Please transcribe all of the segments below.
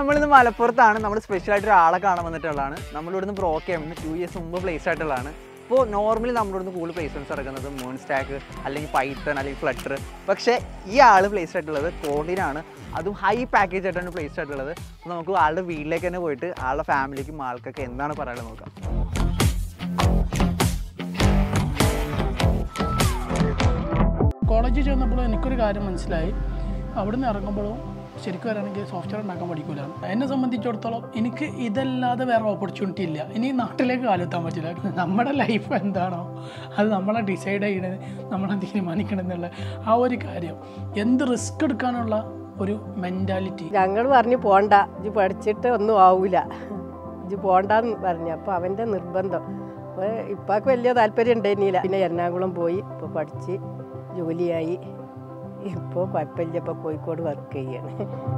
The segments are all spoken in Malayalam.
നമ്മളിന്ന് മലപ്പുറത്താണ് നമ്മൾ സ്പെഷ്യൽ ആയിട്ട് ഒരാളെ കാണാൻ വന്നിട്ടുള്ളതാണ് നമ്മളിവിടുന്ന് ബ്രോക്ക് ചെയ്യുന്നത് ടു ഇയേഴ്സ് മുമ്പ് പ്ലേസ് ആയിട്ടുള്ളതാണ് ഇപ്പോൾ നോർമലി നമ്മളിവിടുന്ന് കൂടുതൽ പ്ലേസ്മെൻറ്റ്സ് ഇറക്കുന്നത് മൂൺ സ്റ്റാക്ക് അല്ലെങ്കിൽ പൈത്തൺ അല്ലെങ്കിൽ ഫ്ലട്ടർ പക്ഷേ ഈ ആൾ പ്ലേസ് ആയിട്ടുള്ളത് കോഡിനാണ് അതും ഹൈ പാക്കേജ് ആയിട്ടാണ് പ്ലേസ് ആയിട്ടുള്ളത് അപ്പോൾ നമുക്ക് ആളുടെ വീട്ടിലേക്ക് തന്നെ പോയിട്ട് ആളുടെ ഫാമിലിക്കും ആൾക്കൊക്കെ എന്താണ് പറയാനുള്ളത് നോക്കാം കോളേജിൽ ചെന്നപ്പോൾ എനിക്കൊരു കാര്യം മനസ്സിലായി അവിടുന്ന് ഇറങ്ങുമ്പോഴും ശരിക്കും പറയുകയാണെങ്കിൽ സോഫ്റ്റ്വെയർ ഉണ്ടാക്കാൻ പഠിക്കില്ല എന്നെ സംബന്ധിച്ചിടത്തോളം എനിക്ക് ഇതല്ലാതെ വേറെ ഓപ്പർച്യൂണിറ്റി ഇല്ല ഇനി നാട്ടിലേക്ക് കാലെത്താൻ പറ്റില്ല നമ്മുടെ ലൈഫ് എന്താണോ അത് നമ്മളെ ഡിസൈഡ് ചെയ്യണത് നമ്മളെ തീരുമാനിക്കണം എന്നുള്ള ആ ഒരു കാര്യം എന്ത് റിസ്ക് എടുക്കാനുള്ള ഒരു മെൻറ്റാലിറ്റി ഞങ്ങൾ പറഞ്ഞു പോണ്ട ഇജ് പഠിച്ചിട്ട് ഒന്നും ആവൂല ഇജ് പോണ്ടെന്ന് പറഞ്ഞു അപ്പോൾ അവൻ്റെ നിർബന്ധം അപ്പോൾ ഇപ്പാക്ക് വലിയ താല്പര്യം ഉണ്ടായിരുന്നില്ല പിന്നെ എറണാകുളം പോയി ഇപ്പോൾ പഠിച്ച് ജോലിയായി ഇപ്പോൾ കുഴപ്പമില്ല ഇപ്പോൾ കോഴിക്കോട് വർക്ക് ചെയ്യാണ്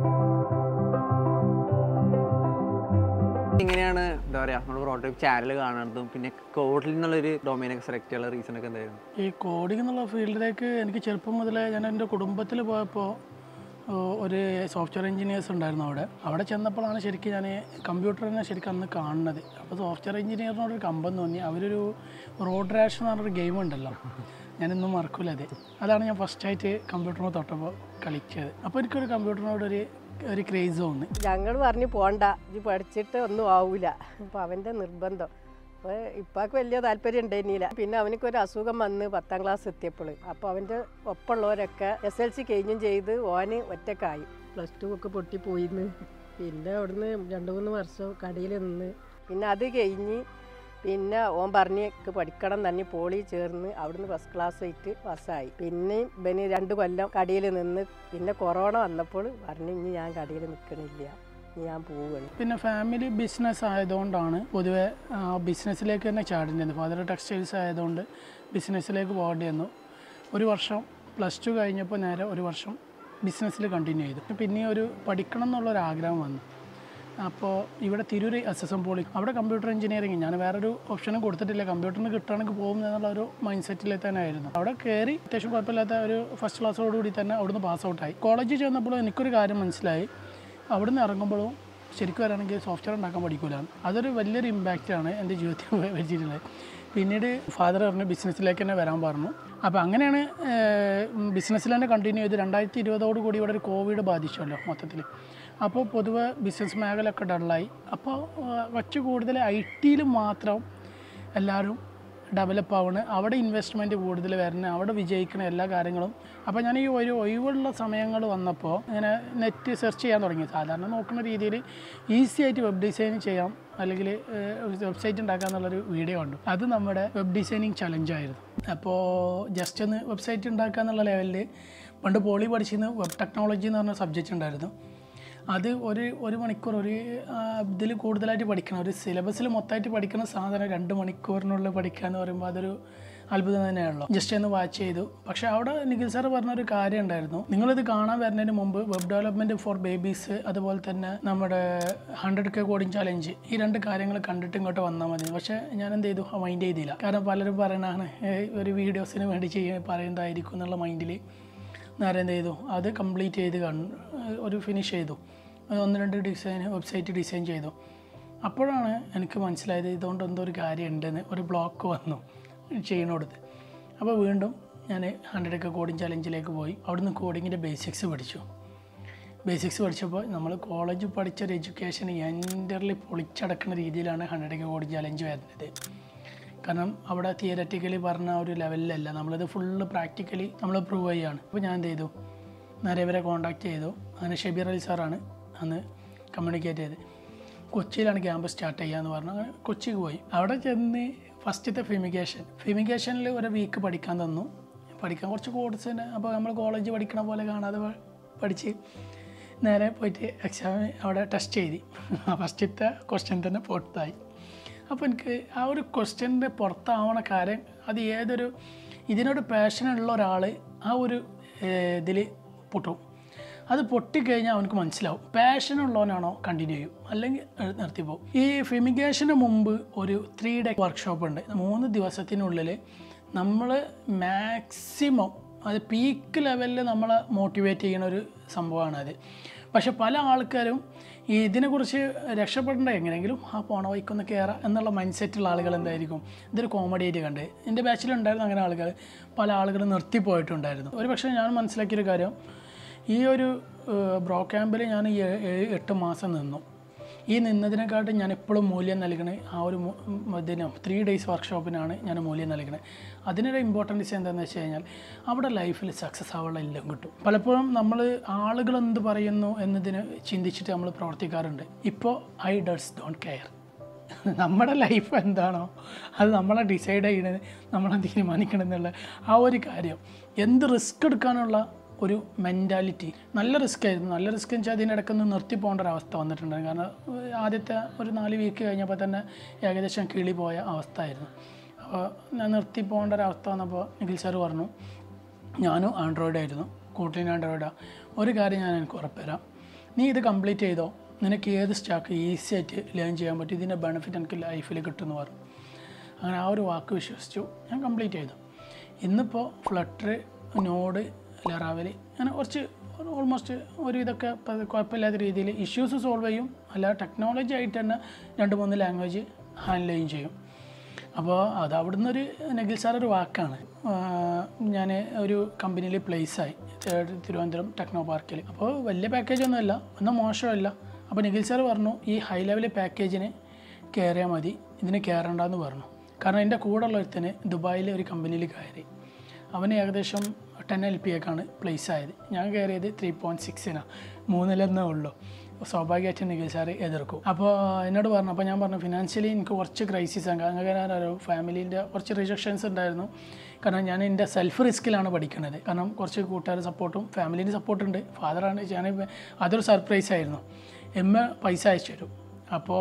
എങ്ങനെയാണ് എന്താ പറയുക നമ്മൾ പ്രോട്ടോടൈപ്പ് ചാനൽ കാണുന്നതും പിന്നെ കോഡിൽ നിന്നുള്ളൊരു ഡൊമൈനൊക്കെ സെലക്ട് ചെയ്യാനുള്ള റീസൺ ഒക്കെ എന്തായിരുന്നു ഈ കോഡിംഗ് എന്നുള്ള ഫീൽഡിലേക്ക് എനിക്ക് ചെറുപ്പം മുതലേ ഞാൻ എൻ്റെ കുടുംബത്തിൽ പോയപ്പോൾ ഓ, ഒരു സോഫ്റ്റ്വെയർ എഞ്ചിനീയേഴ്സ് ഉണ്ടായിരുന്നു അവിടെ അവിടെ ചെന്നപ്പോഴാണ് ശരിക്കും ഞാൻ കമ്പ്യൂട്ടറിനെ ശരിക്കും അന്ന് കാണുന്നത് അപ്പോൾ സോഫ്റ്റ്വെയർ എഞ്ചിനീയറിനോടൊരു കമ്പം തോന്നി അവരൊരു റോഡ് റാഷ് എന്ന് പറഞ്ഞൊരു ഗെയിം ഉണ്ടല്ലോ ഞാനിന്നും മറക്കൂല അത് അതാണ് ഞാൻ ഫസ്റ്റായിട്ട് കമ്പ്യൂട്ടറിനോട് തൊട്ടപ്പോൾ കളിച്ചത് അപ്പോൾ എനിക്കൊരു കമ്പ്യൂട്ടറിനോടൊരു ഒരു ക്രേസ് തോന്നി ഞങ്ങൾ പറഞ്ഞു പോണ്ട ഇജ് പഠിച്ചിട്ട് ഒന്നും ആവൂല അപ്പോൾ അവൻ്റെ നിർബന്ധം അപ്പോൾ ഇപ്പാക്ക് വലിയ താല്പര്യം ഉണ്ടായിരുന്നില്ല പിന്നെ അവനക്കൊരു അസുഖം വന്ന് പത്താം ക്ലാസ് എത്തിയപ്പോൾ അപ്പോൾ അവൻ്റെ ഒപ്പമുള്ളവരൊക്കെ എസ് എൽ സി കഴിഞ്ഞും ചെയ്ത് ഓന് ഒറ്റക്കായി പ്ലസ് ടു ഒക്കെ പൊട്ടിപ്പോയിന്ന് പിന്നെ അവിടുന്ന് രണ്ട് മൂന്ന് വർഷം കടയിൽ നിന്ന് പിന്നെ അത് കഴിഞ്ഞ് പിന്നെ ഓൻ പറഞ്ഞ് "ഇക്ക് പഠിക്കണം തന്നെ പോളി ചേർന്ന് അവിടുന്ന് ഫസ്റ്റ് ക്ലാസ് ആയിട്ട് പാസ്സായി പിന്നെയും ഇവന് രണ്ട് കൊല്ലം കടയിൽ നിന്ന് പിന്നെ കൊറോണ വന്നപ്പോൾ പറഞ്ഞു ഇനി ഞാൻ കടയിൽ നിൽക്കണില്ല ഇനി ഞാൻ പോവുകയാണ് പിന്നെ ഫാമിലി ബിസിനസ് ആയതുകൊണ്ടാണ് പൊതുവെ ബിസിനസ്സിലേക്ക് തന്നെ ചാടേണ്ടത് ഫാദർ ടെക്സ്റ്റൈൽസ് ആയതുകൊണ്ട് ബിസിനസ്സിലേക്ക് പോകേണ്ടി വന്നു ഒരു വർഷം പ്ലസ് ടു കഴിഞ്ഞപ്പോൾ നേരെ ഒരു വർഷം ബിസിനസ്സിൽ കണ്ടിന്യൂ ചെയ്തു പിന്നെ ഒരു പഠിക്കണം എന്നുള്ളൊരു ആഗ്രഹം വന്നു അപ്പോൾ ഇവിടെ Tirur S S M poly അവിടെ കമ്പ്യൂട്ടർ എഞ്ചിനീയറിംഗ് ഞാൻ വേറൊരു ഓപ്ഷനും കൊടുത്തിട്ടില്ല കമ്പ്യൂട്ടറിന് കിട്ടുകയാണെങ്കിൽ പോകും എന്നുള്ള ഒരു മൈൻഡ് സെറ്റിൽ തന്നെ ആയിരുന്നു അവിടെ കയറി അത്യാവശ്യം കുഴപ്പമില്ലാത്ത ഒരു ഫസ്റ്റ് ക്ലാസ്സോടുകൂടി തന്നെ അവിടുന്ന് പാസ് ഔട്ടായി കോളേജിൽ ചെന്നപ്പോൾ എനിക്കൊരു കാര്യം മനസ്സിലായി അവിടുന്ന് ഇറങ്ങുമ്പോഴും ശരിക്കും പറയുകയാണെങ്കിൽ സോഫ്റ്റ്വെയർ ഉണ്ടാക്കാൻ പഠിക്കില്ല അതൊരു വലിയൊരു ഇമ്പാക്റ്റാണ് എൻ്റെ ജീവിതത്തിൽ വെച്ചിട്ടുള്ളത് പിന്നീട് ഫാദർ പറഞ്ഞു ബിസിനസ്സിലേക്ക് തന്നെ വരാൻ പറഞ്ഞു അപ്പോൾ അങ്ങനെയാണ് ബിസിനസ്സിൽ തന്നെ കണ്ടിന്യൂ ചെയ്ത് രണ്ടായിരത്തി ഇരുപതോട് കൂടി ഇവിടെ ഒരു കോവിഡ് ബാധിച്ചല്ലോ മൊത്തത്തിൽ അപ്പോൾ പൊതുവെ ബിസിനസ് മേഖല ഒക്കെ ഡള്ളായി അപ്പോൾ കുറച്ച് കൂടുതൽ ഐ ടിയിൽ മാത്രം എല്ലാവരും ഡെവലപ്പ് ആവണ് അവിടെ ഇൻവെസ്റ്റ്മെൻറ്റ് കൂടുതൽ വരുന്നത് അവിടെ വിജയിക്കുന്ന എല്ലാ കാര്യങ്ങളും അപ്പോൾ ഞാൻ ഈ ഒരു ഒഴിവുള്ള സമയങ്ങൾ വന്നപ്പോൾ ഇങ്ങനെ നെറ്റ് സെർച്ച് ചെയ്യാൻ തുടങ്ങി സാധാരണ നോക്കുന്ന രീതിയിൽ ഈസി ആയിട്ട് വെബ് ഡിസൈൻ ചെയ്യാം അല്ലെങ്കിൽ വെബ്സൈറ്റ് ഉണ്ടാക്കുക എന്നുള്ളൊരു വീഡിയോ കണ്ടു അത് നമ്മുടെ വെബ് ഡിസൈനിങ് ചലഞ്ചായിരുന്നു അപ്പോൾ ജസ്റ്റ് ഒന്ന് വെബ്സൈറ്റ് ഉണ്ടാക്കുക എന്നുള്ള ലെവലിൽ പണ്ട് പോളി പഠിച്ചിരുന്ന വെബ് ടെക്നോളജി എന്ന് പറഞ്ഞ സബ്ജക്റ്റ് ഉണ്ടായിരുന്നു അത് ഒരു ഒരു മണിക്കൂർ ഒരു ഇതിൽ കൂടുതലായിട്ട് പഠിക്കണം ഒരു സിലബസിൽ മൊത്തമായിട്ട് പഠിക്കുന്ന സാധനം രണ്ട് മണിക്കൂറിനുള്ളിൽ പഠിക്കുക എന്ന് പറയുമ്പോൾ അതൊരു അത്ഭുതം തന്നെയാണല്ലോ ജസ്റ്റ് ഒന്ന് വാച്ച് ചെയ്തു പക്ഷേ അവിടെ നിഖിൽ സാർ പറഞ്ഞൊരു കാര്യം ഉണ്ടായിരുന്നു നിങ്ങളിത് കാണാൻ വരുന്നതിന് മുമ്പ് വെബ് ഡെവലപ്മെൻറ്റ് ഫോർ ബേബീസ് അതുപോലെ തന്നെ നമ്മുടെ ഹൺഡ്രഡ് കെ കോഡിങ് ചലഞ്ച് ഈ രണ്ട് കാര്യങ്ങൾ കണ്ടിട്ട് ഇങ്ങോട്ട് വന്നാൽ മതി പക്ഷേ ഞാൻ എന്ത് ചെയ്തു മൈൻഡ് ചെയ്തില്ല കാരണം പലരും പറയണതാണ് "ഏയ് ഒരു വീഡിയോസിന് വേണ്ടി ചെയ്യാൻ പറയുന്നതായിരിക്കും എന്നുള്ള മൈൻഡിൽ നേരെ എന്ത് ചെയ്തു അത് കംപ്ലീറ്റ് ചെയ്ത് കൺ- ഒരു ഫിനിഷ് ചെയ്തു അത് ഒന്ന് രണ്ട് ഡിസൈൻ വെബ്സൈറ്റ് ഡിസൈൻ ചെയ്തു അപ്പോഴാണ് എനിക്ക് മനസ്സിലായത് ഇതുകൊണ്ട് എന്തോ ഒരു കാര്യം ഉണ്ടെന്ന് ഒരു ബ്ലോക്ക് വന്നു ചെയ്യണോടത്ത് അപ്പോൾ വീണ്ടും ഞാൻ ഹൺഡ്രഡ് ഒക്കെ കോഡിങ് ചലഞ്ചിലേക്ക് പോയി അവിടുന്ന് കോഡിങ്ങിൻ്റെ ബേസിക്സ് പഠിച്ചു ബേസിക്സ് പഠിച്ചപ്പോൾ നമ്മൾ കോളേജിൽ പഠിച്ചൊരു എഡ്യൂക്കേഷൻ എൻ്റർലി പൊളിച്ചടക്കുന്ന രീതിയിലാണ് ഹൺഡ്രഡ് ഒക്കെ കോഡിങ് ചലഞ്ച് വരുന്നത് കാരണം അവിടെ തിയററ്റിക്കലി പറഞ്ഞ ആ ഒരു ലെവലിലല്ല നമ്മളിത് ഫുള്ള് പ്രാക്ടിക്കലി നമ്മൾ പ്രൂവ് ചെയ്യുകയാണ് അപ്പോൾ ഞാൻ എന്ത് ചെയ്തു നേരെ ഇവരെ കോൺടാക്ട് ചെയ്തു അങ്ങനെ ഷബീർ അലി സാറാണ് അന്ന് കമ്മ്യൂണിക്കേറ്റ് ചെയ്ത് കൊച്ചിയിലാണ് ക്യാമ്പ് സ്റ്റാർട്ട് ചെയ്യാന്ന് പറഞ്ഞു അങ്ങനെ കൊച്ചിക്ക് പോയി അവിടെ ചെന്ന് ഫസ്റ്റത്തെ ഫിമിഗേഷൻ ഫിമിഗേഷനിൽ ഒരു വീക്ക് പഠിക്കാൻ തന്നു പഠിക്കാൻ കുറച്ച് കോഴ്സ് തന്നെ അപ്പോൾ നമ്മൾ കോളേജ് പഠിക്കണ പോലെ കാണാതെ പ- പഠിച്ച് നേരെ പോയിട്ട് എക്സാം അവിടെ ടെസ്റ്റ് ചെയ്തു ഫസ്റ്റത്തെ ക്വസ്റ്റ്യൻ തന്നെ പുറത്തായി അപ്പോൾ എനിക്ക് ആ ഒരു ക്വസ്റ്റ്യൻ്റെ പുറത്താവണ കാര്യം അത് ഏതൊരു ഇതിനോട് പാഷനുള്ള ഒരാൾ ആ ഒരു ഇതിൽ പൊട്ടും അത് പൊട്ടിക്കഴിഞ്ഞാൽ അവനക്ക് മനസ്സിലാവും പാഷൻ ഉള്ളവനാണോ കണ്ടിന്യൂ ചെയ്യും അല്ലെങ്കിൽ എ- നിർത്തിപ്പോവും ഈ ഫിമിഗേഷന് മുമ്പ് ഒരു ത്രീ ഡേ വർക്ക്ഷോപ്പ് ഉണ്ട് മൂന്ന് ദിവസത്തിനുള്ളിൽ നമ്മൾ മാക്സിമം അത് പീക്ക് ലെവലിൽ നമ്മളെ മോട്ടിവേറ്റ് ചെയ്യുന്ന ഒരു സംഭവമാണ് അത് പക്ഷെ പല ആൾക്കാരും ഈ ഇതിനെക്കുറിച്ച് രക്ഷപ്പെടേണ്ട എങ്ങനെയെങ്കിലും ആ പോണ വഴിക്കൊന്ന് കയറാം എന്നുള്ള മൈൻഡ് സെറ്റുള്ള ആളുകൾ എന്തായിരിക്കും ഇതൊരു കോമഡി ആയിട്ട് കണ്ട് എൻ്റെ ബാച്ചിലുണ്ടായിരുന്ന അങ്ങനെ ആളുകൾ പല ആളുകളും നിർത്തിപ്പോയിട്ടുണ്ടായിരുന്നു ഒരു പക്ഷേ ഞാൻ മനസ്സിലാക്കിയൊരു കാര്യം ഈ ഒരു ബ്രോ ക്യാമ്പിൽ ഞാൻ ഈ ഏ- ഏഴ് എട്ട് മാസം നിന്നു ഈ നിന്നതിനെക്കാട്ടും ഞാൻ എപ്പോഴും മൂല്യം നൽകണേ ആ ഒരു മു- ഉം ഇതിന് ത്രീ ഡേയ്സ് വർക്ക്ഷോപ്പിനാണ് ഞാൻ മൂല്യം നൽകണേ അതിനൊരു ഇമ്പോർട്ടൻസ് എന്താണെന്ന് വെച്ച് കഴിഞ്ഞാൽ അവിടെ ലൈഫിൽ സക്സസ് ആവാനുള്ള എല്ലാം കിട്ടും പലപ്പോഴും നമ്മൾ ആളുകൾ എന്ത് പറയുന്നു എന്നതിന് ചിന്തിച്ചിട്ട് നമ്മൾ പ്രവർത്തിക്കാറുണ്ട് ഇപ്പോൾ ഐ ഡസ് ഡോണ്ട് കെയർ നമ്മുടെ ലൈഫ് എന്താണോ അത് നമ്മളെ ഡിസൈഡ് ചെയ്യണത് നമ്മളെ തീരുമാനിക്കണം എന്നുള്ള ആ ഒരു കാര്യം എന്ത് റിസ്ക് എടുക്കാനുള്ള ഒരു മെൻറ്റാലിറ്റി നല്ല റിസ്ക് ആയിരുന്നു നല്ല റിസ്ക് എന്ന് വെച്ചാൽ അതിനിടയ്ക്കൊന്ന് നിർത്തി പോകേണ്ട ഒരു അവസ്ഥ വന്നിട്ടുണ്ടായിരുന്നു കാരണം ഏഹ്, ആദ്യത്തെ ഒരു നാല് വീക്ക് കഴിഞ്ഞപ്പോൾ തന്നെ ഏകദേശം കിളി പോയ അവസ്ഥ ആയിരുന്നു അപ്പോൾ ഞാൻ നിർത്തി പോകേണ്ട ഒരു അവസ്ഥ വന്നപ്പോൾ നിഖിൽ സാർ പറഞ്ഞു ഞാനും ആൻഡ്രോയിഡ് ആയിരുന്നു കൂട്ടിന് ആൻഡ്രോയിഡാണ് ഒരു കാര്യം ഞാൻ എനിക്ക് ഉറപ്പുതരാം നീ ഇത് കംപ്ലീറ്റ് ചെയ്തോ നിനക്ക് ഏത് സ്റ്റാക്ക് ഈസി ആയിട്ട് ലേൺ ചെയ്യാൻ പറ്റും ഇതിൻ്റെ ബെനിഫിറ്റ് എനിക്ക് ലൈഫിൽ കിട്ടുമെന്ന് പറഞ്ഞു അങ്ങനെ ആ ഒരു വാക്ക് വിശ്വസിച്ചു ഞാൻ കംപ്ലീറ്റ് ചെയ്തു ഇന്നിപ്പോൾ ഫ്ലട്ടർ നോഡ് ലറാവൽ അങ്ങനെ കുറച്ച് ഓൾമോസ്റ്റ് ഒരു ഇതൊക്കെ പ- കുഴപ്പമില്ലാത്ത രീതിയിൽ ഇഷ്യൂസ് സോൾവ് ചെയ്യും അല്ല ടെക്നോളജി ആയിട്ട് തന്നെ രണ്ട് മൂന്ന് ലാംഗ്വേജ് ഹാൻഡിൽ ചെയ്യും ചെയ്യും അപ്പോൾ അത് അവിടുന്ന് ഒരു നഗിൽ സാർ ഒരു വാക്കാണ് ഞാൻ ഒരു കമ്പനിയിൽ പ്ലേസായി തിരുവനന്തപുരം ടെക്നോ പാർക്കിൽ അപ്പോൾ വലിയ പാക്കേജ് ഒന്നുമല്ല ഒന്നും മോശമല്ല അപ്പോൾ നിഖിൽ സാർ പറഞ്ഞു ഈ ഹൈ ലെവൽ പാക്കേജിന് കയറിയാൽ മതി ഇതിന് കയറണ്ടെന്ന് പറഞ്ഞു കാരണം എൻ്റെ കൂടെ ഉള്ള ഒരുത്തന് ദുബായിലെ ഒരു കമ്പനിയിൽ കയറി അവന് ഏകദേശം ടെൻ എൽ പി ഒക്കെയാണ് പ്ലേസ് ആയത് ഞാൻ കയറിയത് ത്രീ പോയിൻറ്റ് സിക്സിനാണ് മൂന്നിലെന്നേ ഉള്ളൂ സ്വാഭാവികമായിട്ടും നിഖിൽ സാറ് എതിർക്കും അപ്പോൾ എന്നോട് പറഞ്ഞു അപ്പോൾ ഞാൻ പറഞ്ഞു ഫിനാൻഷ്യലി എനിക്ക് കുറച്ച് ക്രൈസിസ് ആണ് കാരണം ഞാൻ ഒരു ഫാമിലീൻ്റെ കുറച്ച് റിജക്ഷൻസ് ഉണ്ടായിരുന്നു കാരണം ഞാൻ എൻ്റെ സെൽഫ് റിസ്കിലാണ് പഠിക്കുന്നത് കാരണം കുറച്ച് കൂട്ടുകാർ സപ്പോർട്ടും ഫാമിലീൻ്റെ സപ്പോർട്ടുണ്ട് ഫാദറാണ് ഞാൻ അതൊരു സർപ്രൈസ് ആയിരുന്നു എം എ പൈസ അയച്ചു തരും അപ്പോൾ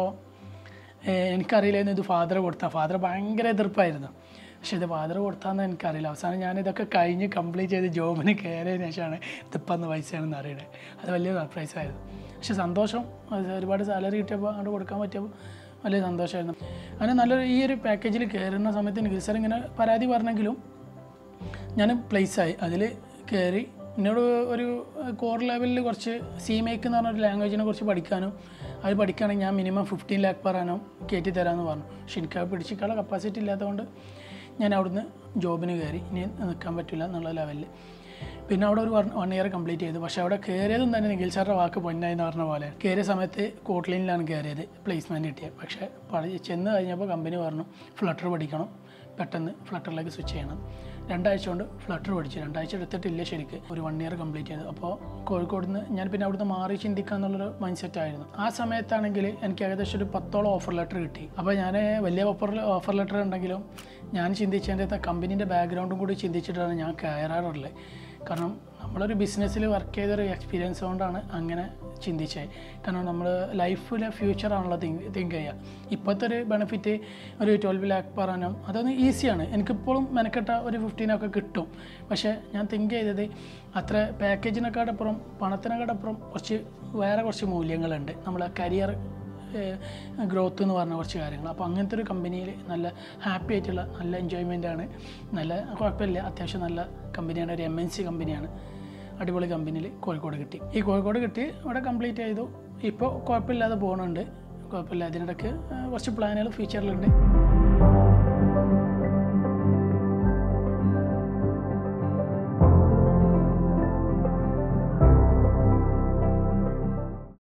ഏഹ് എനിക്കറിയില്ലായിരുന്നു ഇത് ഫാദർ കൊടുത്താൽ ഫാദർ ഭയങ്കര എതിർപ്പായിരുന്നു പക്ഷേ ഇത് ഫാദർ കൊടുത്താന്ന് എനിക്കറിയില്ല അവസാനം ഞാൻ ഇതൊക്കെ കഴിഞ്ഞ് കംപ്ലീറ്റ് ചെയ്ത് ജോബിന് കയറിയതിന് ശേഷമാണ് ഇതിപ്പം പൈസയാണെന്ന് അറിയണത് അത് വലിയ സർപ്രൈസ് ആയിരുന്നു പക്ഷേ സന്തോഷം അത് ഒരുപാട് സാലറി കിട്ടിയപ്പോൾ അങ്ങോട്ട് കൊടുക്കാൻ പറ്റിയപ്പോൾ വലിയ സന്തോഷമായിരുന്നു അങ്ങനെ നല്ലൊരു ഈ ഒരു പാക്കേജിൽ കയറുന്ന സമയത്ത് നിഖിൽ സാർ ഇങ്ങനെ പരാതി പറഞ്ഞെങ്കിലും ഞാൻ പ്ലേസായി അതിൽ കയറി എന്നോട് ഒരു കോർ ലെവലിൽ കുറച്ച് സി മേക്ക് എന്ന് പറഞ്ഞൊരു ലാംഗ്വേജിനെ കുറിച്ച് പഠിക്കാനും അത് പഠിക്കുകയാണെങ്കിൽ ഞാൻ minimum fifteen lakh per annum കയറ്റി തരാമെന്ന് പറഞ്ഞു പക്ഷെ എനിക്ക് അത് പിടിച്ചിട്ടുള്ള കപ്പാസിറ്റി ഇല്ലാത്തതുകൊണ്ട് ഞാൻ അവിടുന്ന് ജോബിന് കയറി ഇനി നിൽക്കാൻ പറ്റില്ല എന്നുള്ള ലെവലിൽ പിന്നെ അവിടെ ഒരു വൺ ഇയർ കംപ്ലീറ്റ് ചെയ്തു പക്ഷേ അവിടെ കയറിയതും തന്നെ നിഖിൽ സാറിൻ്റെ വാക്ക് പൊന്നായി എന്ന് പറഞ്ഞ പോലെ കയറിയ സമയത്ത് കോട്ട്ലൈനിലാണ് കയറിയത് പ്ലേസ്മെൻറ്റ് കിട്ടിയത് പക്ഷേ പഠി ചെന്ന് കഴിഞ്ഞപ്പോൾ കമ്പനി പറഞ്ഞു ഫ്ലട്ടർ പഠിക്കണം പെട്ടെന്ന് ഫ്ലട്ടറിലേക്ക് സ്വിച്ച് ചെയ്യണം രണ്ടാഴ്ച കൊണ്ട് ഫ്ലട്ടർ പഠിച്ചു രണ്ടാഴ്ച എടുത്തിട്ടില്ല ശരിക്ക് ഒരു വൺ ഇയർ കംപ്ലീറ്റ് ചെയ്തു അപ്പോൾ കോഴിക്കോട് നിന്ന് ഞാൻ പിന്നെ അവിടുന്ന് മാറി ചിന്തിക്കുക എന്നുള്ളൊരു മൈൻഡ് സെറ്റ് ആയിരുന്നു ആ സമയത്താണെങ്കിൽ എനിക്ക് ഏകദേശം ഒരു പത്തോളം ഓഫർ ലെറ്റർ കിട്ടി അപ്പോൾ ഞാൻ വലിയ ഓഫർ ഓഫർ ലെറ്റർ ഉണ്ടെങ്കിലും ഞാൻ ചിന്തിച്ചതിൻ്റെ കമ്പനീൻ്റെ ബാക്ക്ഗ്രൗണ്ടും കൂടി ചിന്തിച്ചിട്ടാണ് ഞാൻ കയറാറുള്ളത് കാരണം നമ്മളൊരു ബിസിനസ്സിൽ വർക്ക് ചെയ്തൊരു എക്സ്പീരിയൻസ് കൊണ്ടാണ് അങ്ങനെ ചിന്തിച്ചത് കാരണം നമ്മൾ ലൈഫിലെ ഫ്യൂച്ചറാണല്ലോ തിങ്ക് തിങ്ക് ചെയ്യുക ഇപ്പോഴത്തെ ഒരു ബെനിഫിറ്റ് ഒരു ട്വൽവ് ലാക്ക് പറയാനും അതൊന്ന് ഈസിയാണ് എനിക്കിപ്പോഴും മെനക്കെട്ട ഒരു ഫിഫ്റ്റീനൊക്കെ കിട്ടും പക്ഷേ ഞാൻ തിങ്ക് ചെയ്തത് അത്ര പാക്കേജിനെക്കാട്ടപ്പുറം പണത്തിനെക്കാട്ടപ്പുറം കുറച്ച് വേറെ കുറച്ച് മൂല്യങ്ങളുണ്ട് നമ്മളെ കരിയർ ഗ്രോത്ത് എന്ന് പറഞ്ഞ കുറച്ച് കാര്യങ്ങൾ അപ്പോൾ അങ്ങനത്തെ ഒരു കമ്പനിയിൽ നല്ല ഹാപ്പി ആയിട്ടുള്ള നല്ല എൻജോയ്മെൻ്റ് ആണ് നല്ല കുഴപ്പമില്ല അത്യാവശ്യം നല്ല കമ്പനിയാണ് ഒരു എം എൻ സി കമ്പനിയാണ് അടിപൊളി കമ്പനിയിൽ കോഴിക്കോട് കിട്ടി ഈ കോഴിക്കോട് കിട്ടി അവിടെ കംപ്ലീറ്റ് ചെയ്തു ഇപ്പോൾ കുഴപ്പമില്ലാതെ പോകുന്നുണ്ട് കുഴപ്പമില്ല അതിനിടയ്ക്ക് ആ, കുറച്ച് പ്ലാനുകൾ ഫ്യൂച്ചറിലുണ്ട്